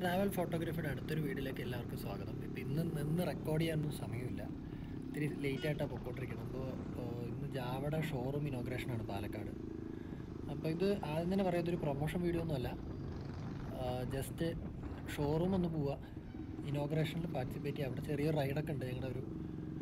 Travel ഫോട്ടോഗ്രാഫിയുടെ അടുത്തൊരു വീഡിയോയിലേക്ക് എല്ലാവർക്കും സ്വാഗതം ഇപ്പോൾ ഇന്ന് നിന്ന് റെക്കോർഡ് ചെയ്യാനൊന്നും സമയമില്ല ഇത്തിരി ലേറ്റ് ആയിട്ടാണ് പൊക്കോണ്ടിരിക്കുന്നത് അപ്പോൾ ഏഹ്, ഇന്ന് ജാവയുടെ ഷോറൂം ഇനോഗ്രേഷനാണ് പാലക്കാട് അപ്പോൾ ഇത് ആദ്യം തന്നെ പറയാം ഇതൊരു പ്രൊമോഷൻ വീഡിയോ ഒന്നുമല്ല ജസ്റ്റ് ഷോറൂം ഒന്ന് പോവുക ഇനോഗ്രേഷനിൽ പാർട്ടിസിപ്പേറ്റ് ചെയ്യുക അവിടെ ചെറിയൊരു റൈഡൊക്കെ ഉണ്ട് ഞങ്ങളുടെ ഒരു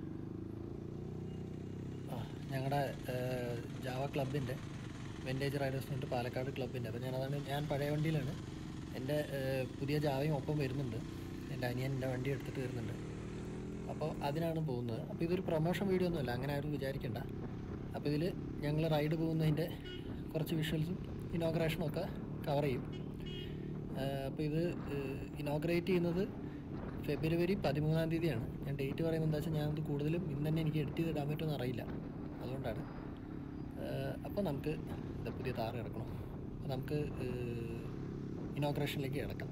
ആ ഞങ്ങളുടെ ജാവ ക്ലബിൻ്റെ വെൻറ്റേജ് റൈഡേഴ്സ് എന്ന് പറഞ്ഞിട്ട് പാലക്കാട് ക്ലബിൻ്റെ അപ്പോൾ ഞാനതാണ് ഞാൻ പഴയ വണ്ടിയിലാണ് എൻ്റെ ഏഹ്, പുതിയ ജാവയും ഒപ്പം വരുന്നുണ്ട് എൻ്റെ അനിയൻ എൻ്റെ വണ്ടി എടുത്തിട്ട് വരുന്നുണ്ട് അപ്പോൾ അതിനാണ് പോകുന്നത് അപ്പോൾ ഇതൊരു പ്രൊമോഷൻ വീഡിയോ ഒന്നുമല്ല അങ്ങനെ ആരും വിചാരിക്കണ്ട അപ്പോൾ ഇതിൽ ഞങ്ങൾ റൈഡ് പോകുന്നതിൻ്റെ കുറച്ച് വിഷ്വൽസും ഇനോഗ്രേഷനും ഒക്കെ കവർ ചെയ്യും അപ്പോൾ ഇത് ഇനോഗ്രേറ്റ് ചെയ്യുന്നത് ഫെബ്രുവരി പതിമൂന്നാം തീയതിയാണ് ഞാൻ ഡേറ്റ് പറയുന്നത് എന്താ വെച്ചാൽ ഞാനത് കൂടുതലും ഇന്ന് തന്നെ എനിക്ക് എഡിറ്റ് ചെയ്തിടാൻ പറ്റുമെന്ന് അറിയില്ല അതുകൊണ്ടാണ് അപ്പോൾ നമുക്ക് ഇത് പുതിയ താറ് കിടക്കണം അപ്പോൾ നമുക്ക് ഇനോഗ്രേഷനിലേക്ക് കിടക്കാം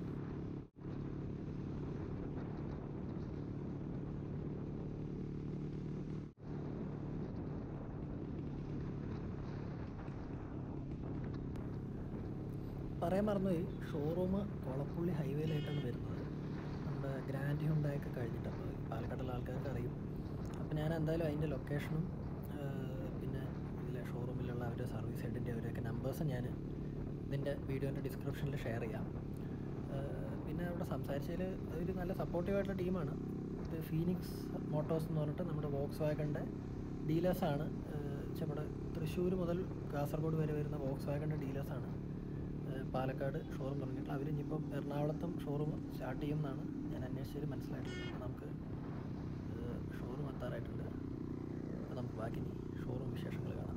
പറയാൻ മറന്നുപോയി ഷോറൂം കൊളപ്പുള്ളി ഹൈവേയിലായിട്ടാണ് വരുന്നത് നമ്മുടെ ഗ്രാൻഡ് ഹുണ്ടായൊക്കെ കഴിഞ്ഞിട്ട് അപ്പോൾ പാലക്കാടുള്ള ആൾക്കാർക്ക് അറിയും അപ്പോൾ ഞാൻ എന്തായാലും അതിൻ്റെ ലൊക്കേഷനും പിന്നെ ഇതിലെ ഷോറൂമിലുള്ള അവരുടെ സർവീസ് ഹെഡിൻ്റെ അവരെയൊക്കെ നമ്പേഴ്സ് ഞാൻ ഇതിൻ്റെ വീഡിയോൻ്റെ ഡിസ്ക്രിപ്ഷനിൽ ഷെയർ ചെയ്യാം ഏഹ് പിന്നെ അവിടെ സംസാരിച്ചതിൽ ഒരു നല്ല സപ്പോർട്ടീവായിട്ടുള്ള ടീമാണ് ഇത് ഫീനിക്സ് മോട്ടോഴ്സ് എന്ന് പറഞ്ഞിട്ട് നമ്മുടെ വോക്സ് വാഗണിൻ്റെ ഡീലേഴ്സാണ് നമ്മുടെ തൃശ്ശൂർ മുതൽ കാസർഗോഡ് വരെ വരുന്ന വോക്സ് വാഗണിൻ്റെ ഡീലേഴ്സാണ് ഏഹ് പാലക്കാട് ഷോറൂം തുടങ്ങിയിട്ട് അവർ ഇനിയിപ്പം എറണാകുളത്തും ഷോറൂം സ്റ്റാർട്ട് ചെയ്യുമെന്നാണ് ഞാൻ അന്വേഷിച്ചതിൽ മനസ്സിലായിട്ടുള്ളത് അപ്പോൾ നമുക്ക് ഷോറൂം എത്താറായിട്ടുണ്ട് അപ്പോൾ നമുക്ക് ബാക്കി ഇനി ഷോറൂം വിശേഷങ്ങൾ കാണാം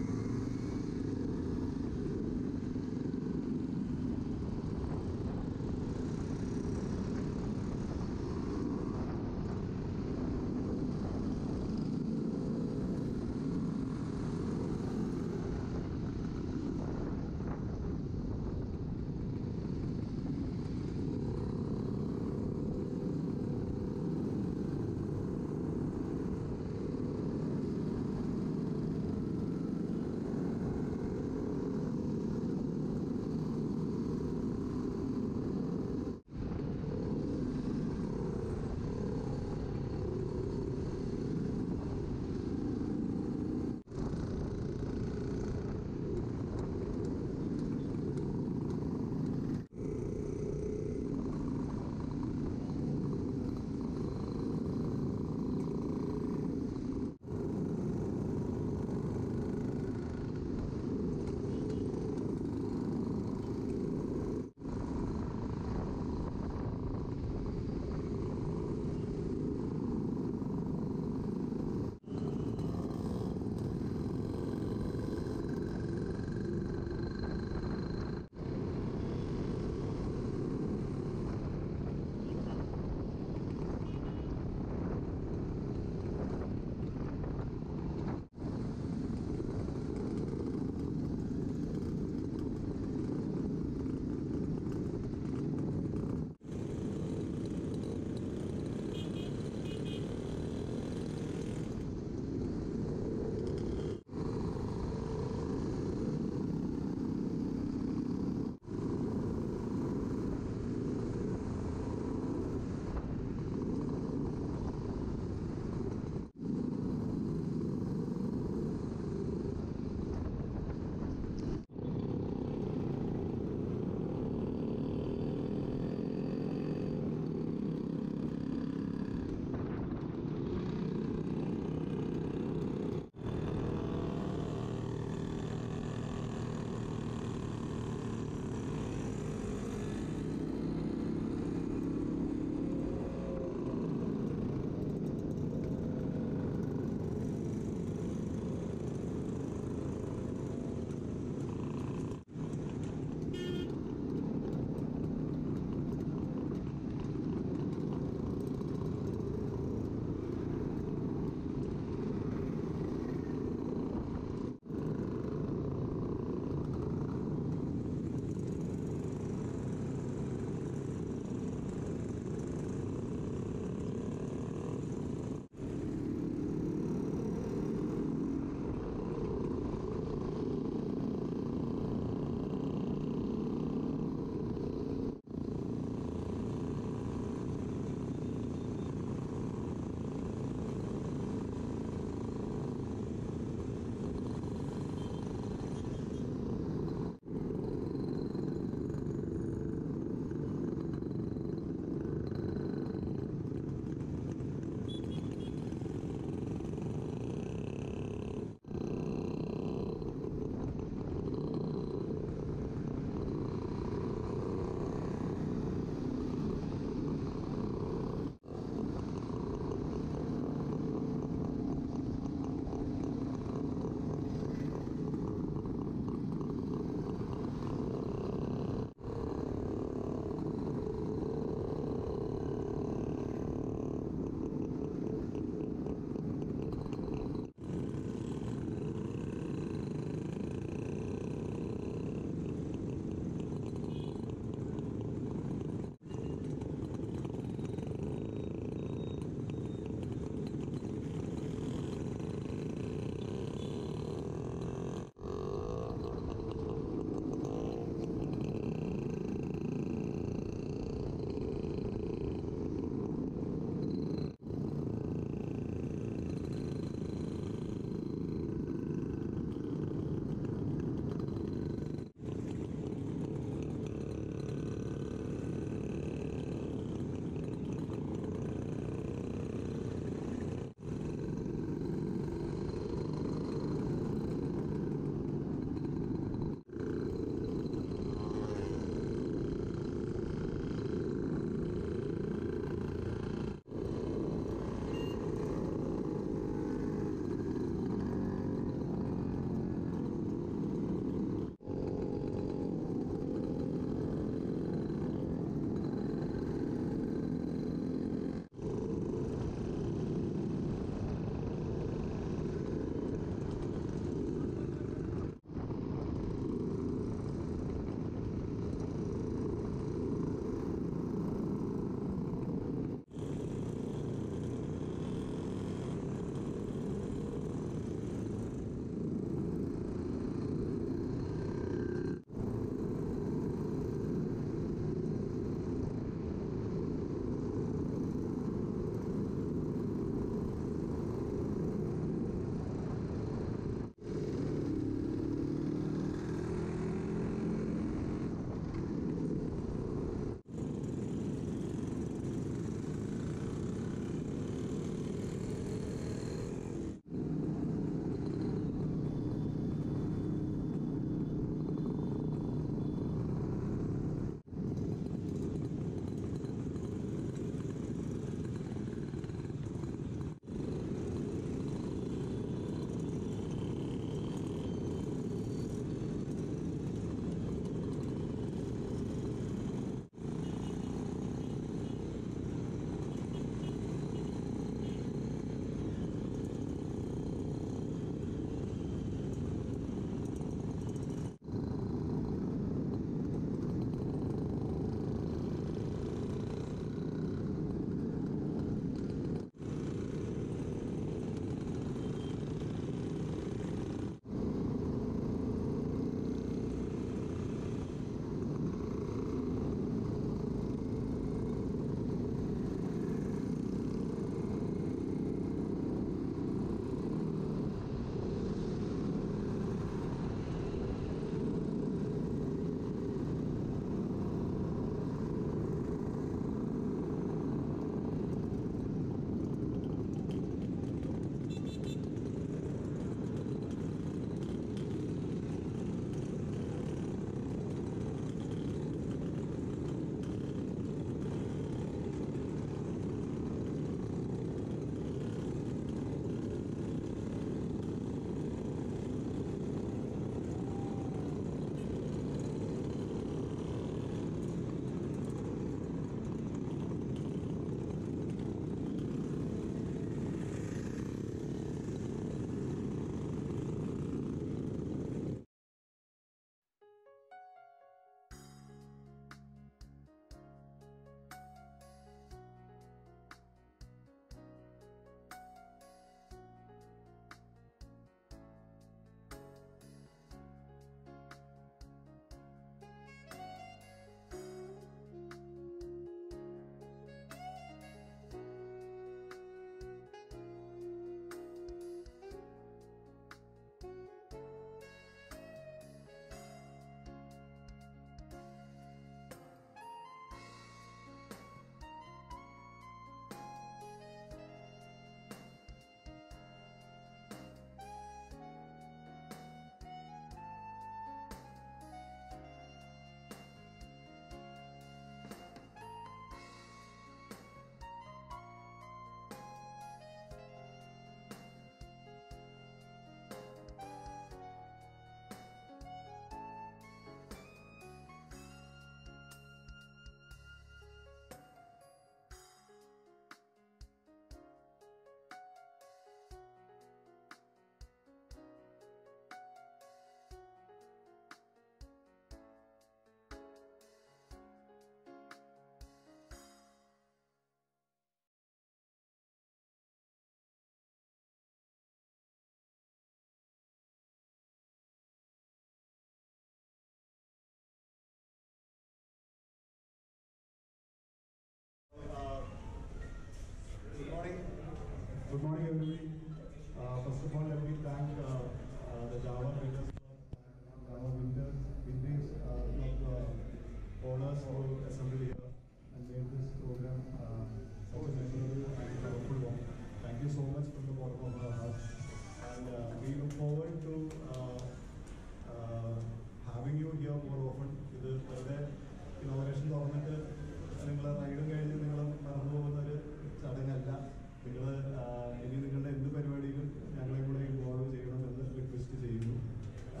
മോർ ഓഫൺ ഇത് വെറുതെ ഇനോഗ്രേഷൻ തുറന്നിട്ട് നിങ്ങൾ റൈഡും കഴിഞ്ഞ് നിങ്ങൾ നടന്നു പോകുന്ന ഒരു ചടങ്ങല്ല നിങ്ങൾ ഇനി നിങ്ങളുടെ എന്ത് പരിപാടിയിലും ഞങ്ങളെ കൂടെ ഇൻവോൾവ് ചെയ്യണമെന്ന് റിക്വസ്റ്റ് ചെയ്യുന്നു ആ,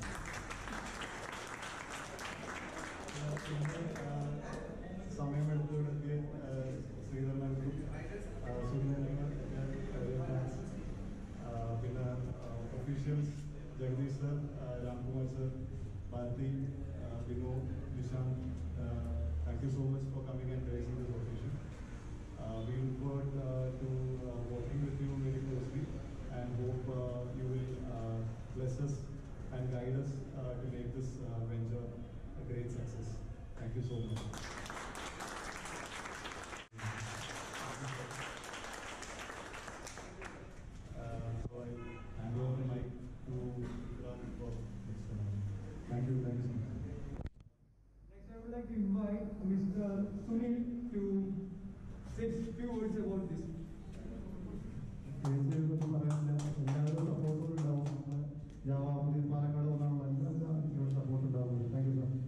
പിന്നെ ആ, സമയമെടുത്ത് ഇവിടേക്ക് ശ്രീധരനും സുനിലിനും ഞാൻ താങ്ക്സ് പിന്നെ officials Jagadish sir Ramkumar sir Bharathi Vino Nishant thank you so much for coming and gracing this occasion we look forward uh, to uh, working with you very closely and hope uh, you will uh, bless us and guide us uh, to make this uh, venture a great success. Thank you so much. Uh, so I hand over the mic to Vikram for next one. Thank you, thank you so much. Next, I would like to invite Mr. Sunil to say a few words about this. തീർച്ചയായിട്ടും പറയാനില്ല എല്ലാവരും സപ്പോർട്ടും ഉണ്ടാവും നമ്മൾ ജാവാപതി പാലക്കാട് വന്നാണ് എല്ലാവരും support ഉണ്ടാവുന്നത് thank you sir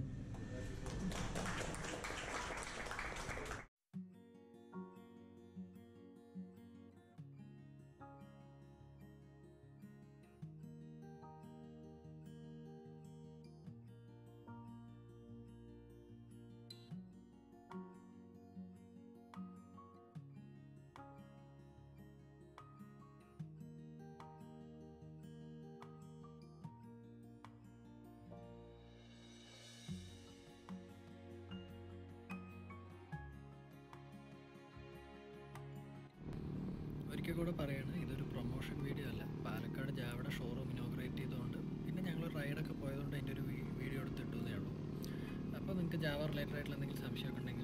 ഒരിക്കൽ കൂടെ പറയാണ് ഇതൊരു പ്രൊമോഷൻ വീഡിയോ അല്ല പാലക്കാട് ജാവയുടെ ഷോറൂം ഇനോഗ്രേറ്റ് ചെയ്തുകൊണ്ട് പിന്നെ ഞങ്ങൾ റൈഡൊക്കെ പോയതുകൊണ്ട് അതിൻ്റെ ഒരു വീഡിയോ എടുത്തിട്ടതേ ഉള്ളൂ അപ്പോൾ നിങ്ങൾക്ക് ജാവ റിലേറ്റഡ് ആയിട്ടുള്ള എന്തെങ്കിലും സംശയമൊക്കെ ഉണ്ടെങ്കിൽ